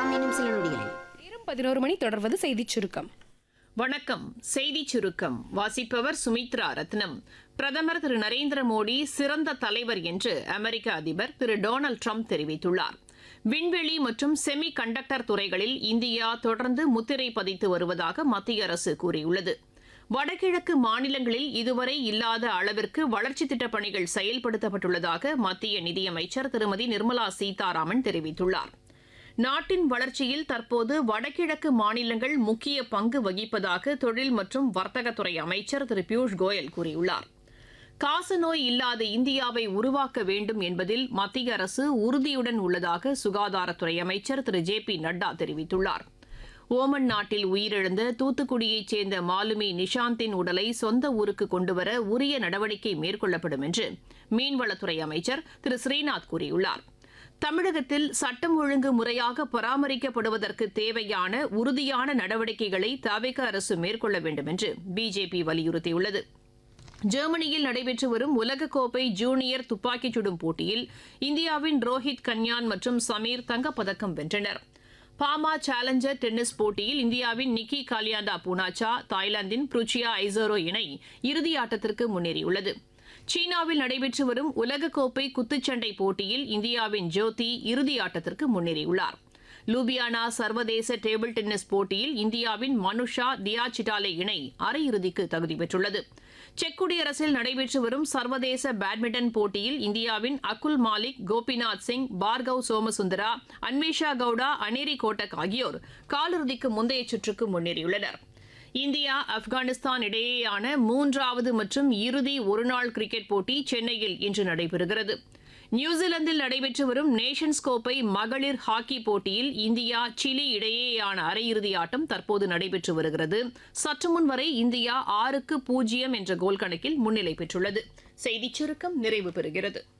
கேட்கலாம் இன்னும் சில நொடிகளில் நேரம் பதினோரு மணி தொடர்வது செய்திச் சுருக்கம் வணக்கம் செய்தி சுருக்கம் வாசிப்பவர் சுமித்ரா ரத்னம் பிரதமர் திரு நரேந்திர மோடி சிறந்த தலைவர் என்று அமெரிக்க அதிபர் திரு டொனால்டு ட்ரம்ப் தெரிவித்துள்ளார் விண்வெளி மற்றும் செமி கண்டக்டர் துறைகளில் இந்தியா தொடர்ந்து முத்திரை பதித்து வருவதாக மத்திய அரசு கூறியுள்ளது வடகிழக்கு மாநிலங்களில் இதுவரை இல்லாத அளவிற்கு வளர்ச்சித் திட்டப் பணிகள் செயல்படுத்தப்பட்டுள்ளதாக மத்திய நிதியமைச்சர் திருமதி நிர்மலா சீதாராமன் தெரிவித்துள்ளார் நாட்டின் வளர்ச்சியில் தற்போது வடகிழக்கு மாநிலங்கள் முக்கிய பங்கு வகிப்பதாக தொழில் மற்றும் வர்த்தகத்துறை அமைச்சர் திரு பியூஷ் கோயல் கூறியுள்ளார் காசநோய் இல்லாத இந்தியாவை உருவாக்க வேண்டும் என்பதில் மத்திய அரசு உறுதியுடன் உள்ளதாக சுகாதாரத்துறை அமைச்சர் திரு ஜே பி நட்டா தெரிவித்துள்ளார் ஓமன் நாட்டில் உயிரிழந்த தூத்துக்குடியைச் சேர்ந்த மாலுமி நிஷாந்தின் உடலை சொந்த ஊருக்கு கொண்டுவர உரிய நடவடிக்கை மேற்கொள்ளப்படும் என்று மீன்வளத்துறை அமைச்சர் திரு ஸ்ரீநாத் கூறியுள்ளார் தமிழகத்தில் சட்டம் ஒழுங்கு முறையாக பராமரிக்கப்படுவதற்கு தேவையான உறுதியான நடவடிக்கைகளை தவிக அரசு மேற்கொள்ள வேண்டும் என்று பிஜேபி வலியுறுத்தியுள்ளது ஜெர்மனியில் நடைபெற்று வரும் உலகக்கோப்பை ஜூனியர் துப்பாக்கிச் சுடும் போட்டியில் இந்தியாவின் ரோஹித் கன்யான் மற்றும் சமீர் தங்கப்பதக்கம் வென்றனர் பாமா சேலஞ்சர் டென்னிஸ் போட்டியில் இந்தியாவின் நிக்கி காலியாண்டா பூனாச்சா தாய்லாந்தின் புருச்சியா ஐசோரோ இணை இறுதியாட்டத்திற்கு முன்னேறியுள்ளது சீனாவில் நடைபெற்று வரும் உலகக்கோப்பை குத்துச்சண்டை போட்டியில் இந்தியாவின் ஜோதி இறுதியாட்டத்திற்கு முன்னேறியுள்ளார் லூபியானா சர்வதேச டேபிள் டென்னிஸ் போட்டியில் இந்தியாவின் மனுஷா தியா சிட்டாலே இணை அரையிறுதிக்கு தகுதி பெற்றுள்ளது செக் குடியரசில் நடைபெற்று வரும் சர்வதேச பேட்மிண்டன் போட்டியில் இந்தியாவின் அகுல் மாலிக் கோபிநாத் சிங் பார்கவ் சோமசுந்தரா அன்மேஷா கவுடா அனேரி கோட்டக் ஆகியோர் காலிறுதிக்கு முந்தைய சுற்றுக்கு முன்னேறியுள்ளனர் இந்தியா ஆப்கானிஸ்தான் இடையேயான மூன்றாவது மற்றும் இறுதி ஒருநாள் கிரிக்கெட் போட்டி சென்னையில் இன்று நடைபெறுகிறது நியூசிலாந்தில் நடைபெற்று வரும் நேஷன்ஸ் கோப்பை மகளிர் ஹாக்கி போட்டியில் இந்தியா சிலி இடையேயான அரையிறுதி ஆட்டம் தற்போது நடைபெற்று வருகிறது சற்று முன் வரை இந்தியா ஆறுக்கு பூஜ்ஜியம் என்ற கோல் கணக்கில் முன்னிலை பெற்றுள்ளது செய்திச் சுருக்கம் நிறைவு பெறுகிறது